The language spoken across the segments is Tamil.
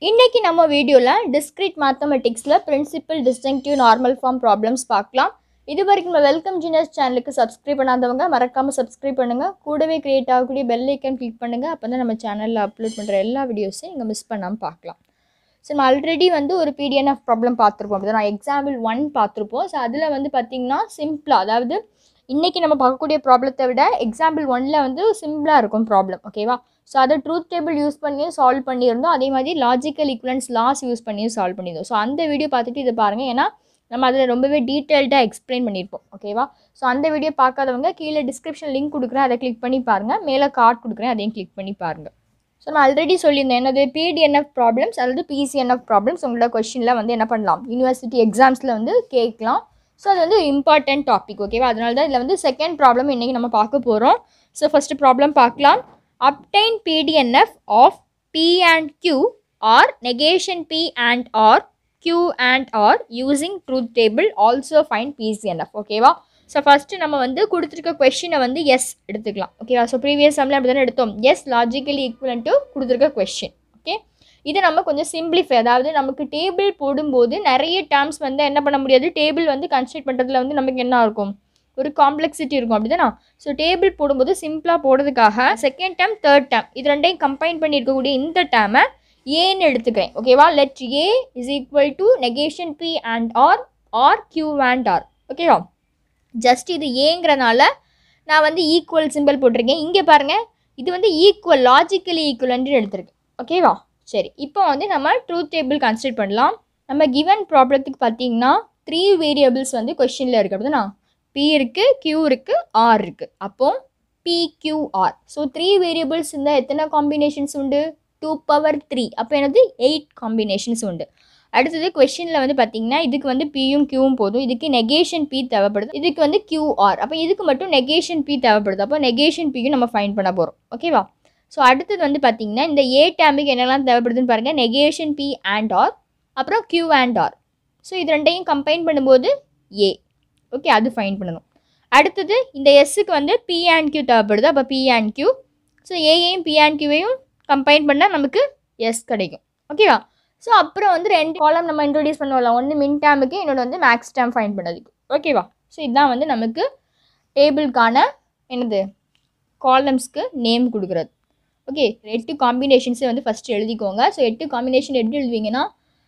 இன்னைக்கு நம்ம வீடியோவில் டிஸ்கிரிட் மேத்தமெட்டிக்ஸில் principal distinctive normal form problems பார்க்கலாம் இது வரைக்கும் நம்ம வெல்கம் ஜீனியஸ் சேனலுக்கு சப்ஸ்கிரைப் பண்ணாதவங்க மறக்காமல் சப்ஸ்கிரைப் பண்ணுங்கள் கூடவே கிரியேட் ஆகக்கூடிய பெல் ஐக்கன் கிளிக் பண்ணுங்கள் அப்போ தான் நம்ம சேனலில் அப்லோட் பண்ணுற எல்லா வீடியோஸையும் நீங்கள் மிஸ் பண்ணாமல் பார்க்கலாம் ஸோ நம்ம ஆல்ரெடி வந்து ஒரு பிடிஎன்எஃப் ப்ராப்ளம் பார்த்துருப்போம் அப்படி நான் எக்ஸாம்பிள் ஒன் பார்த்துருப்போம் ஸோ அதில் வந்து பார்த்திங்கன்னா சிம்பிளாக அதாவது இன்றைக்கி நம்ம பார்க்கக்கூடிய ப்ராப்ளத்தை விட எக்ஸாம்பிள் ஒன்னில் வந்து சிம்பிளாக இருக்கும் ப்ராப்ளம் ஓகேவா ஸோ அதை ட்ரூத் டேபிள் யூஸ் பண்ணியும் சால்வ் பண்ணியிருந்தோம் அதே மாதிரி லாஜிக்கல் ஈக்குவலன்ஸ் லாஸ் யூஸ் பண்ணியும் சால்வ் பண்ணியிருந்தோம் ஸோ அந்த வீடியோ பார்த்துட்டு இதை பாருங்கள் ஏன்னா நம்ம அதில் ரொம்பவே டீட்டெயில்டாக எக்ஸ்பிளைன் பண்ணியிருப்போம் ஓகேவா ஸோ அந்த வீடியோ பார்க்காதவங்க கீழே டிஸ்கிரிப்ஷன் லிங்க் கொடுக்குறேன் அதை கிளிக் பண்ணி பாருங்கள் மேலே கார்டு கொடுக்குறேன் அதையும் கிளிக் பண்ணி பாருங்கள் ஸோ நம்ம ஆல்ரெடி சொல்லியிருந்தேன் என்னது பிடிஎன்எஃப் ப்ராப்ளம்ஸ் அல்லது பிசிஎன்எஃப் ப்ராப்ளம்ஸ் உங்களோட கொஷினில் வந்து என்ன பண்ணலாம் யூனிவர்சிட்டி எக்ஸாம்ஸில் வந்து கேட்கலாம் ஸோ அது வந்து இம்பார்ட்டன்ட் டாபிக் ஓகேவா அதனால தான் இதில் வந்து செகண்ட் ப்ராப்ளம் இன்றைக்கி நம்ம பார்க்க போகிறோம் ஸோ ஃபஸ்ட்டு ப்ராப்ளம் பார்க்கலாம் obtain pdnf of p and q or negation p and r q and r using truth table also find pcnf ஓகேவா ஸோ ஃபஸ்ட்டு நம்ம வந்து கொடுத்துருக்க கொஷினை வந்து எஸ் எடுத்துக்கலாம் ஓகேவா ஸோ ப்ரீவியஸ் சம்மில் அப்படி தானே எடுத்தோம் எஸ் லாஜிக்கலி ஈக்குவலன் டு கொடுத்துருக்க கொஷின் ஓகே இது நம்ம கொஞ்சம் சிம்பிளிஃபை அதாவது நமக்கு டேபிள் போடும்போது நிறைய டேர்ம்ஸ் வந்து என்ன பண்ண முடியாது டேபிள் வந்து கன்ஸ்ட்ரக்ட் பண்ணுறதுல வந்து நமக்கு என்ன இருக்கும் ஒரு காம்ப்ளெக்சிட்டி இருக்கும் அப்படி தானே ஸோ டேபிள் போடும்போது சிம்பிளாக போடுறதுக்காக செகண்ட் டேம் தேர்ட் டேம் இது ரெண்டையும் கம்பைன் பண்ணியிருக்கக்கூடிய இந்த டேமை ஏன்னு எடுத்துக்கிறேன் ஓகேவா let A is equal to negation P and R R Q and R ஓகேவா ஜஸ்ட் இது ஏங்கிறனால நான் வந்து ஈக்குவல் சிம்பிள் போட்டிருக்கேன் இங்கே பாருங்கள் இது வந்து ஈக்குவல் லாஜிக்கலி ஈக்குவலன்ட்டு எடுத்திருக்கேன் ஓகேவா சரி இப்போ வந்து நம்ம ட்ரூத் டேபிள் கன்சிடர் பண்ணலாம் நம்ம கிவன் ப்ராப்ளத்துக்கு பார்த்தீங்கன்னா த்ரீ வேரியபிள்ஸ் வந்து கொஷினில் இருக்குது அப்படிதானா பி இருக்குது கியூ இருக்குது ஆர் இருக்குது அப்போது பிக்யூஆர் ஸோ த்ரீ வேரியபிள்ஸ் இருந்தால் எத்தனை காம்பினேஷன்ஸ் உண்டு டூ பவர் த்ரீ அப்போ என்னது எயிட் காம்பினேஷன்ஸ் உண்டு அடுத்தது கொஷினில் வந்து பார்த்தீங்கன்னா இதுக்கு வந்து பியும் கியூவும் போதும் இதுக்கு நெகேஷன் பி தேவைப்படுது இதுக்கு வந்து கியூஆர் அப்போ இதுக்கு மட்டும் நெகேஷன் பி தேவைப்படுது அப்போ நெகேஷன் பியும் நம்ம ஃபைன் பண்ண போகிறோம் ஓகேவா ஸோ அடுத்தது வந்து பார்த்தீங்கன்னா இந்த ஏ டேமுக்கு என்னெல்லாம் தேவைப்படுதுன்னு பாருங்கள் நெகேஷன் பி அண்ட் ஆர் அப்புறம் கியூ அண்ட் ஆர் ஸோ இது ரெண்டையும் கம்பைன் பண்ணும்போது ஏ ஓகே அது ஃபைன் பண்ணணும் அடுத்தது இந்த எஸ்ஸுக்கு வந்து பி அண்ட் கியூ தேவைப்படுது அப்போ பி அண்ட் கியூ ஸோ ஏயையும் பி அண்ட் கியூவையும் கம்பைன் பண்ணால் நமக்கு எஸ் கிடைக்கும் ஓகேவா ஸோ அப்புறம் வந்து ரெண்டு காலம் நம்ம இன்ட்ரடியூஸ் பண்ணுவோம்ல ஒன்று மின் டேமுக்கு இன்னொன்று வந்து மேக்ஸ் டேம் ஃபைன் பண்ணதுக்கு ஓகேவா ஸோ இதுதான் வந்து நமக்கு டேபிளுக்கான என்னது காலம்ஸ்க்கு நேம் கொடுக்குறது ஓகே எட்டு காம்பினேஷன்ஸை வந்து ஃபஸ்ட்டு எழுதிக்கோங்க ஸோ எட்டு காம்பினேஷன் எப்படி எழுதுவீங்கன்னா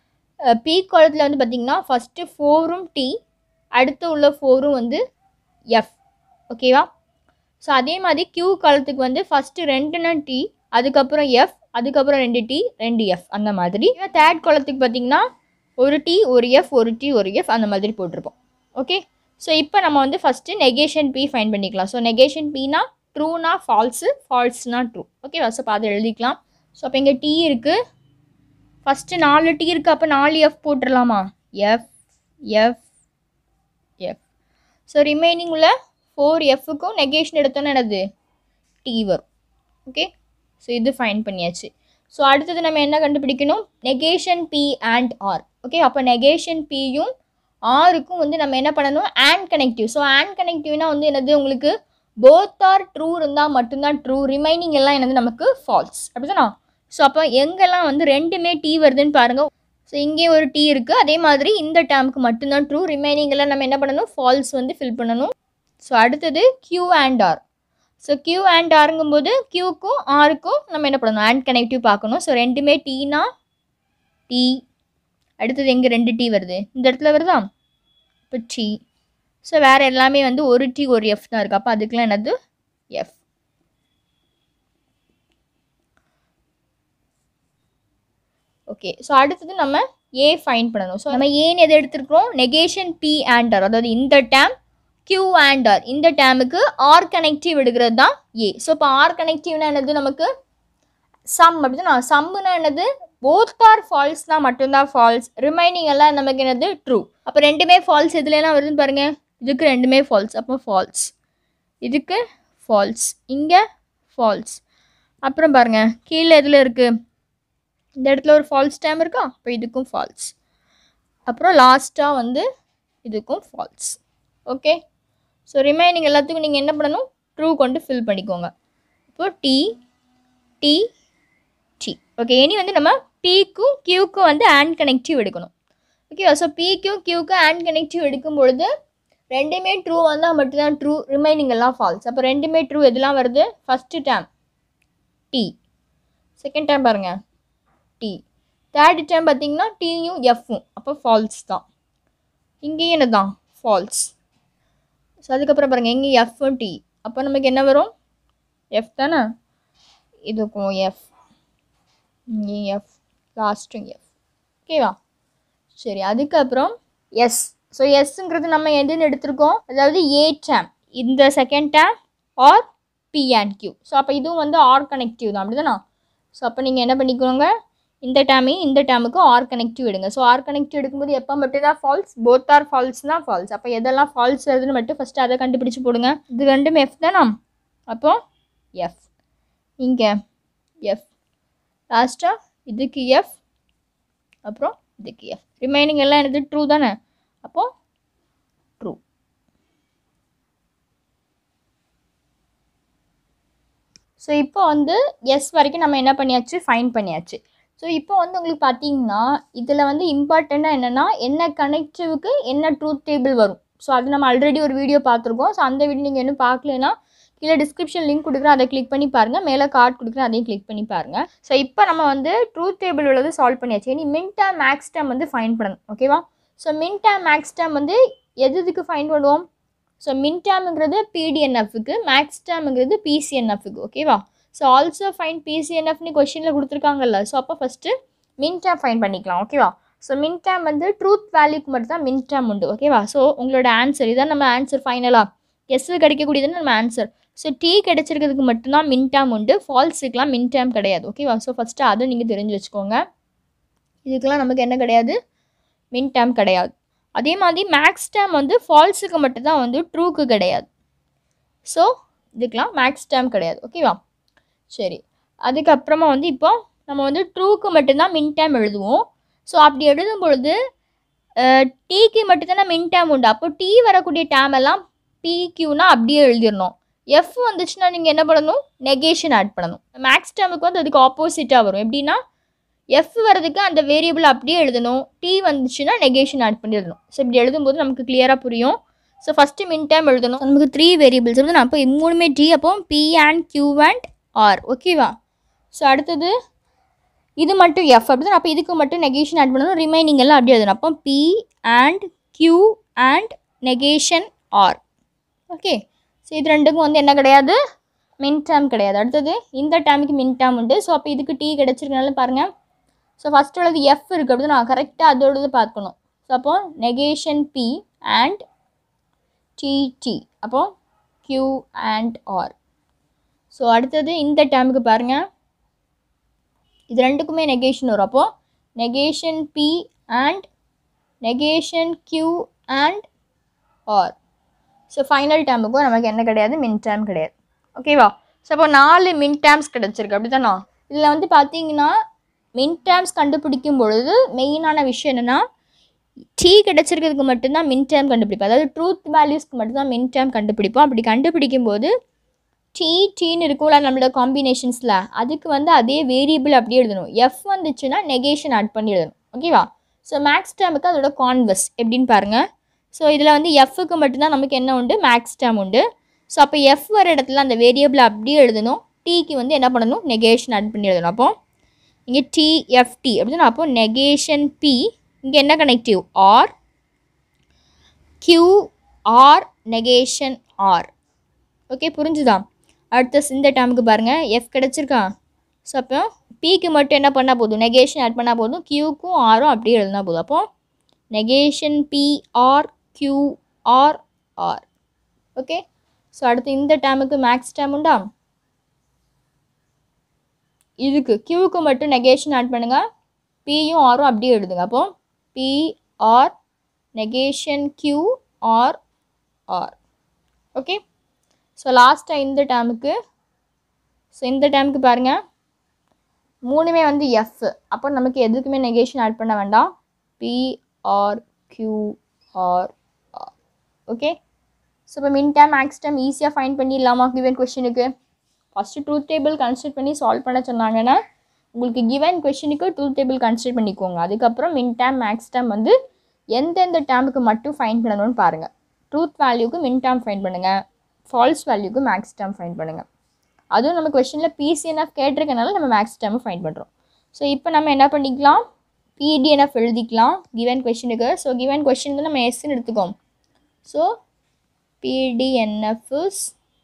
பி காலத்தில் வந்து பார்த்திங்கன்னா ஃபஸ்ட்டு ஃபோரும் டி அடுத்து உள்ள ஃபோரும் வந்து எஃப் ஓகேவா ஸோ அதே மாதிரி கியூ காலத்துக்கு வந்து ஃபஸ்ட்டு ரெண்டுனா டி அதுக்கப்புறம் எஃப் அதுக்கப்புறம் ரெண்டு டி ரெண்டு எஃப் அந்த மாதிரி தேர்ட் காலத்துக்கு பார்த்திங்கன்னா ஒரு டி ஒரு எஃப் ஒரு டி ஒரு எஃப் அந்த மாதிரி போட்டிருப்போம் ஓகே ஸோ இப்போ நம்ம வந்து ஃபஸ்ட்டு நெகேஷன் பி ஃபைன் பண்ணிக்கலாம் ஸோ நெகேஷன் பினா ட்ரூனா ஃபால்ஸு ஃபால்ஸ்னா ட்ரூ ஓகேவா ஸோ அதை எழுதிக்கலாம் ஸோ அப்போ இங்கே டி இருக்குது ஃபஸ்ட்டு நாலு டி இருக்குது அப்போ நாலு எஃப் போட்டுடலாமா F F F so remaining உள்ள ஃபோர் எஃப்க்கும் நெகேஷன் எடுத்தோன்னே என்னது டி வரும் ஓகே ஸோ இது ஃபைன் பண்ணியாச்சு ஸோ அடுத்தது நம்ம என்ன கண்டுபிடிக்கணும் negation P and R okay அப்போ நெகேஷன் பியும் ஆருக்கும் வந்து நம்ம என்ன பண்ணணும் ஆண்ட் கனெக்டிவ் ஸோ ஆண்ட் கனெக்டிவ்னா வந்து என்னது உங்களுக்கு போத் ஆர் ட்ரூ இருந்தால் மட்டும்தான் ட்ரூ ரிமைனிங் எல்லாம் என்னது நமக்கு ஃபால்ஸ் அப்படிதானா ஸோ அப்போ எங்கெல்லாம் வந்து ரெண்டுமே டி வருதுன்னு பாருங்கள் ஸோ இங்கே ஒரு டி இருக்குது அதே மாதிரி இந்த டேமுக்கு மட்டும்தான் ட்ரூ ரிமைனிங் எல்லாம் நம்ம என்ன பண்ணணும் ஃபால்ஸ் வந்து ஃபில் பண்ணணும் ஸோ அடுத்தது Q and R so Q and ஆருங்கும்போது கியூக்கும் ஆருக்கும் நம்ம என்ன பண்ணணும் ஆண்ட் கனெக்டிவ் பார்க்கணும் ஸோ ரெண்டுமே டீனா டி அடுத்தது எங்கே ரெண்டு டி வருது இந்த இடத்துல வருதா இப்போ டி ஸோ வேறு எல்லாமே வந்து ஒரு டி ஒரு எஃப் தான் இருக்குது அப்போ அதுக்கெலாம் என்னது எஃப் ஓகே ஸோ அடுத்தது நம்ம ஏ ஃபைன் பண்ணணும் ஸோ நம்ம ஏன்னு எது எடுத்துருக்கிறோம் நெகேஷன் பி ஆண்டர் அதாவது இந்த டேம் கியூ ஆண்டர் இந்த டேமுக்கு ஆர் கனெக்டிவ் எடுக்கிறது தான் ஏ ஸோ இப்போ ஆர் கனெக்டிவ்னா என்னது நமக்கு சம் அப்படின்னா சம்முனா என்னது போத் ஆர் ஃபால்ஸ்னால் மட்டும்தான் ஃபால்ஸ் ரிமைனிங் எல்லாம் நமக்கு என்னது ட்ரூ அப்போ ரெண்டுமே ஃபால்ஸ் எதுலலாம் வருதுன்னு பாருங்கள் இதுக்கு ரெண்டுமே ஃபால்ஸ் அப்போ ஃபால்ஸ் இதுக்கு ஃபால்ஸ் இங்கே ஃபால்ஸ் அப்புறம் பாருங்கள் கீழே எதில் இருக்குது இந்த இடத்துல ஒரு ஃபால்ஸ் டேம் இருக்கா அப்போ இதுக்கும் ஃபால்ஸ் அப்புறம் லாஸ்ட்டாக வந்து இதுக்கும் ஃபால்ஸ் ஓகே ஸோ ரிமைனிங் எல்லாத்துக்கும் நீங்கள் என்ன பண்ணணும் ட்ரூ கொண்டு ஃபில் பண்ணிக்கோங்க இப்போ டி டி டி ஓகே இனி வந்து நம்ம பிக்கும் கியூக்கும் வந்து ஆண்ட் கனெக்டிவ் எடுக்கணும் ஓகேவா ஸோ பிக்கும் கியூக்கும் ஆண்ட் கனெக்டிவ் எடுக்கும் பொழுது ரெண்டுமே ட்ரூ வந்தால் மட்டும்தான் ட்ரூ ரிமைனிங் எல்லாம் ஃபால்ஸ் அப்போ ரெண்டுமே ட்ரூ எதெல்லாம் வருது first term T second time பாருங்கள் டி தேர்ட் டைம் பார்த்தீங்கன்னா டியும் எஃப்பும் அப்போ ஃபால்ஸ் தான் இங்கேயும் என்ன தான் ஃபால்ஸ் ஸோ அதுக்கப்புறம் பாருங்கள் இங்கே எஃப்பும் டி அப்போ நமக்கு என்ன வரும் எஃப் தானே இதுக்கும் எஃப் இங்கே எஃப் லாஸ்ட்டும் எஃப் ஓகேவா சரி அதுக்கப்புறம் எஸ் ஸோ எஸ்ங்கிறது நம்ம எதுன்னு எடுத்திருக்கோம் அதாவது ஏ டேம் இந்த second term R P and Q so அப்போ இதுவும் வந்து ஆர் கனெக்டிவ் தான் அப்படி தானே ஸோ அப்போ நீங்கள் என்ன பண்ணிக்கோங்க இந்த டேமையும் இந்த டேமுக்கும் ஆர் கனெக்டிவ் எடுங்க ஸோ ஆர் கனெக்டிவ் எடுக்கும்போது எப்போ மட்டும் தான் ஃபால்ஸ் போத் ஆர் ஃபால்ஸ் தான் ஃபால்ஸ் அப்போ எதெல்லாம் ஃபால்ஸ் வருதுன்னு மட்டும் ஃபஸ்ட்டு அதை கண்டுபிடிச்சு போடுங்க இது ரெண்டும் எஃப் தானா அப்போ எஃப் இங்கே எஃப் லாஸ்ட்டாக இதுக்கு எஃப் அப்புறம் இதுக்கு எஃப் ரிமைனிங் எல்லாம் என்னது ட்ரூ தானே அப்போது ட்ரூ ஸோ இப்போ வந்து எஸ் வரைக்கும் நம்ம என்ன பண்ணியாச்சு ஃபைன் பண்ணியாச்சு ஸோ இப்போ வந்து உங்களுக்கு பார்த்தீங்கன்னா இதில் வந்து இம்பார்ட்டண்ட்டாக என்னென்னா என்ன கனெக்டிவ்க்கு என்ன ட்ரூத் டேபிள் வரும் ஸோ அது நம்ம ஆல்ரெடி ஒரு வீடியோ பார்த்துருக்கோம் ஸோ அந்த வீடியோ நீங்கள் இன்னும் பார்க்கலனா கீழே டிஸ்கிரிப்ஷன் லிங்க் கொடுக்குறேன் அதை கிளிக் பண்ணி பாருங்கள் மேலே கார்டு கொடுக்குறேன் அதையும் கிளிக் பண்ணி பாருங்கள் ஸோ இப்போ நம்ம வந்து ட்ரூத் டேபிள் உள்ளது சால்வ் பண்ணியாச்சு இனி மின் டேம் மேக்ஸ் டேம் வந்து ஃபைன் பண்ணணும் ஓகேவா ஸோ மின் டேம் மேக்ஸ் டேம் வந்து எது எதுக்கு ஃபைன் பண்ணுவோம் ஸோ மின் டேமுங்கிறது பிடிஎன்எஃப்க்கு மேக்ஸ் டேமுங்கிறது பிசிஎன்எஃப்க்கு ஓகேவா ஸோ ஆல்சோ ஃபைன் பிசிஎன்எஃப்னு கொஷினில் கொடுத்துருக்காங்கல்ல ஸோ அப்போ ஃபஸ்ட்டு மின் டேம் ஃபைன் பண்ணிக்கலாம் ஓகேவா ஸோ மின் டேம் வந்து ட்ரூத் வேல்யூக்கு மட்டும் தான் மின் டேம் உண்டு ஓகேவா ஸோ உங்களோட ஆன்சர் இதான் நம்ம ஆன்சர் ஃபைனலாக எஸ்ஸில் கிடைக்கக்கூடியதுன்னு நம்ம ஆன்சர் ஸோ டீ கிடைச்சிருக்கிறதுக்கு மட்டும்தான் மின் டேம் உண்டு ஃபால்ஸுக்கெலாம் மின் டேம் கிடையாது ஓகேவா ஸோ ஃபஸ்ட்டு அதை நீங்கள் தெரிஞ்சு வச்சுக்கோங்க இதுக்கெல்லாம் நமக்கு என்ன கிடையாது மின் டேம் கிடையாது அதே மாதிரி மேக்ஸ் டேம் வந்து ஃபால்ஸுக்கு மட்டும்தான் வந்து ட்ரூக்கு கிடையாது ஸோ இதுக்கெலாம் மேக்ஸ் டேம் கிடையாது ஓகேவா சரி அதுக்கப்புறமா வந்து இப்போ நம்ம வந்து ட்ரூக்கு மட்டும்தான் மின் டேம் எழுதுவோம் ஸோ அப்படி எழுதும் பொழுது டீக்கு மட்டும்தானே மின் டேம் உண்டு அப்போ டீ வரக்கூடிய டேம் எல்லாம் பிக்யூனா அப்படியே எழுதிடணும் எஃப் வந்துச்சுன்னா நீங்கள் என்ன பண்ணணும் நெகேஷன் ஆட் பண்ணணும் மேக்ஸ் டேமுக்கு வந்து அதுக்கு ஆப்போசிட்டாக வரும் எப்படின்னா எஃப் வரதுக்கு அந்த வேரியபிள் அப்படியே எழுதணும் டி வந்துச்சுன்னா நெகேஷன் ஆட் பண்ணி எழுதணும் ஸோ இப்படி எழுதும்போது நமக்கு கிளியராக புரியும் ஸோ ஃபஸ்ட்டு மின் டேம் எழுதணும் நமக்கு த்ரீ வேரியபிள்ஸ் எழுதணும் அப்போ மூணுமே டி அப்போ P and Q and R ஓகேவா ஸோ அடுத்தது இது மட்டும் எஃப் அப்படி அப்போ இதுக்கு மட்டும் நெகேஷன் ஆட் பண்ணணும் ரிமைனிங் எல்லாம் அப்படியே எழுதணும் அப்போ P and Q and negation R okay so இது ரெண்டுக்கும் வந்து என்ன கிடையாது மின் டேம் கிடையாது அடுத்தது இந்த டேமுக்கு மின் டேம் உண்டு ஸோ அப்போ இதுக்கு டி கிடச்சிருக்கனால பாருங்கள் ஸோ ஃபஸ்ட் உள்ளது எஃப் இருக்குது அப்படி நான் கரெக்டாக அதோடது பார்க்கணும் ஸோ அப்போ நெகேஷன் பி அண்ட் டிடி அப்போ கியூ அண்ட் ஆர் ஸோ அடுத்தது இந்த டேமுக்கு பாருங்கள் இது ரெண்டுக்குமே நெகேஷன் வரும் அப்போது negation P and negation Q and R so final டேமுக்கும் நமக்கு என்ன கிடையாது மின் டேம் கிடையாது ஓகேவா ஸோ அப்போ நாலு மின் டேம்ஸ் கிடச்சிருக்கு அப்படி தானே இதில் வந்து பார்த்தீங்கன்னா மின் டேம்ஸ் கண்டுபிடிக்கும் பொழுது மெயினான விஷயம் என்னென்னா டி கிடச்சிருக்கிறதுக்கு மட்டும்தான் மின் டேம் கண்டுபிடிப்போம் அதாவது ட்ரூத் வேல்யூஸ்க்கு மட்டும்தான் மின் டேம் கண்டுபிடிப்போம் அப்படி கண்டுபிடிக்கும் போது டி டீன்னு இருக்கும்ல நம்மளோட காம்பினேஷன்ஸில் அதுக்கு வந்து அதே வேரியபிள் அப்படியே எழுதணும் எஃப் வந்துச்சுன்னா நெகேஷன் ஆட் பண்ணி எழுதணும் ஓகேவா ஸோ மேக்ஸ் டேமுக்கு அதோட கான்வஸ் எப்படின்னு பாருங்கள் ஸோ இதில் வந்து எஃப்க்கு மட்டும்தான் நமக்கு என்ன உண்டு மேக்ஸ் டேம் உண்டு ஸோ அப்போ எஃப் வர இடத்துல அந்த வேரியபிள் அப்படியே எழுதணும் டீக்கு வந்து என்ன பண்ணணும் நெகேஷன் ஆட் பண்ணி எழுதணும் அப்போ இங்கே டிஎஃப்டி அப்படின்னா அப்போ நெகேஷன் பி இங்கே என்ன connective or Q or negation R okay புரிஞ்சுதா அடுத்த இந்த டேமுக்கு பாருங்கள் எஃப் கிடச்சிருக்கா ஸோ அப்போ பிக்கு மட்டும் என்ன பண்ணால் போதும் நெகேஷன் ஆட் பண்ணால் போதும் கியூக்கும் ஆரும் அப்படியே எழுதினா போதும் அப்போ negation P or Q or R okay so அடுத்து இந்த டேமுக்கு மேக்ஸ் டேம் உண்டா இதுக்கு கியூக்கு மட்டும் நெகேஷன் ஆட் பண்ணுங்கள் பியும் ஆரும் அப்படியே எழுதுங்க அப்போ P or negation Q or R okay so லாஸ்ட்டாக இந்த டேமுக்கு ஸோ இந்த டேமுக்கு பாருங்கள் மூணுமே வந்து எஃப் அப்போ நமக்கு எதுக்குமே நெகேஷன் ஆட் பண்ண வேண்டாம் P or Q or R okay so இப்போ மின் டேம் மேக்ஸ் டேம் ஈஸியாக ஃபைன் பண்ணிடலாமா கிவன் கொஷினுக்கு ஃபஸ்ட்டு ட்ரூத் டேபிள் கன்சிடர் பண்ணி சால்வ் பண்ண சொன்னாங்கன்னா உங்களுக்கு கிவன் கொஷினுக்கு ட்ரூத் டேபிள் கன்சிடர் பண்ணிக்கோங்க அதுக்கப்புறம் மின் டேம் மேக்ஸ் டேம் வந்து எந்தெந்த டேமுக்கு மட்டும் ஃபைன் பண்ணணும்னு பாருங்கள் ட்ரூத் வேல்யூக்கு மின் டேம் ஃபைன் பண்ணுங்கள் ஃபால்ஸ் வேல்யூக்கு மேக்ஸ் டேம் ஃபைன் பண்ணுங்கள் அதுவும் நம்ம கொஷினில் பிசிஎன்எஃப் கேட்டிருக்கனால நம்ம மேக்ஸ் டேம் ஃபைன் பண்ணுறோம் ஸோ இப்போ நம்ம என்ன பண்ணிக்கலாம் பிடிஎன்எஃப் எழுதிக்கலாம் கிவன் கொஷினுக்கு ஸோ கிவன் கொஷின் வந்து நம்ம எஸ்ன்னு எடுத்துக்கோம் so PDNF is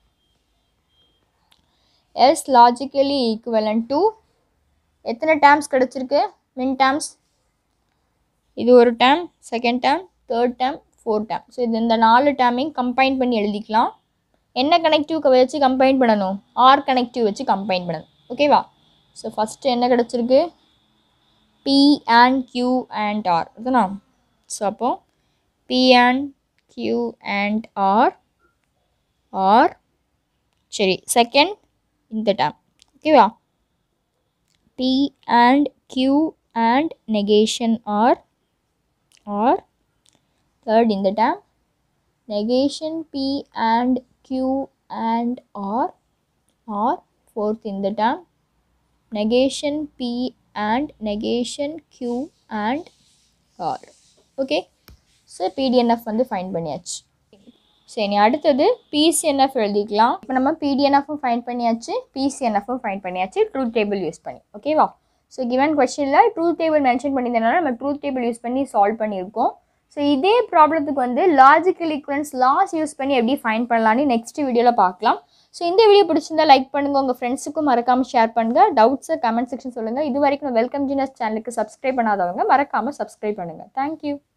S logically equivalent to எத்தனை டேர்ம்ஸ் கிடச்சிருக்கு மின் டேர்ம்ஸ் இது ஒரு term second term third term fourth term so இது இந்த நாலு டேர்மையும் கம்பைன் பண்ணி எழுதிக்கலாம் என்ன கனெக்டிவ் வச்சு கம்பைன் பண்ணணும் ஆர் கனெக்டிவ் வச்சு கம்பைன் பண்ணணும் ஓகேவா ஸோ ஃபஸ்ட்டு என்ன கிடச்சிருக்கு P and Q and R இதுனா ஸோ அப்போ P and Q and R R சரி செகண்ட் இந்த டேம் ஓகேவா P and Q and negation R R third இந்த term negation p and q and r or fourth in the term negation p and negation q and r okay so PDNF வந்து ஃபைன் பண்ணியாச்சு சரி அடுத்தது பிசிஎன்எஃப் எழுதிக்கலாம் இப்போ நம்ம பிடிஎன்எஃப்பும் ஃபைன் பண்ணியாச்சு பிசிஎன்எஃப்பும் ஃபைன் பண்ணியாச்சு ட்ரூத் டேபிள் யூஸ் பண்ணி ஓகேவா ஸோ கிவன் கொஷனில் ட்ரூத் டேபிள் மென்ஷன் பண்ணியிருந்தனால நம்ம ட்ரூத் டேபிள் யூஸ் பண்ணி சால்வ் பண்ணியிருக்கோம் ஸோ இதே ப்ராப்ளத்துக்கு வந்து லாஜிக்கல் ஈக்குவலன்ஸ் லாஸ் யூஸ் பண்ணி எப்படி ஃபைன் பண்ணலான்னு நெக்ஸ்ட் வீடியோவில் பார்க்கலாம் ஸோ இந்த வீடியோ பிடிச்சிருந்தா லைக் பண்ணுங்கள் உங்கள் ஃப்ரெண்ட்ஸுக்கும் மறக்காமல் ஷேர் பண்ணுங்கள் டவுட்ஸை கமெண்ட் செக்ஷன் சொல்லுங்கள் இது வரைக்கும் வெல்கம் ஜினஸ் சேனலுக்கு சப்ஸ்கிரைப் பண்ணாதவங்க மறக்காமல் சப்ஸ்கிரைப் பண்ணுங்கள் தேங்க்யூ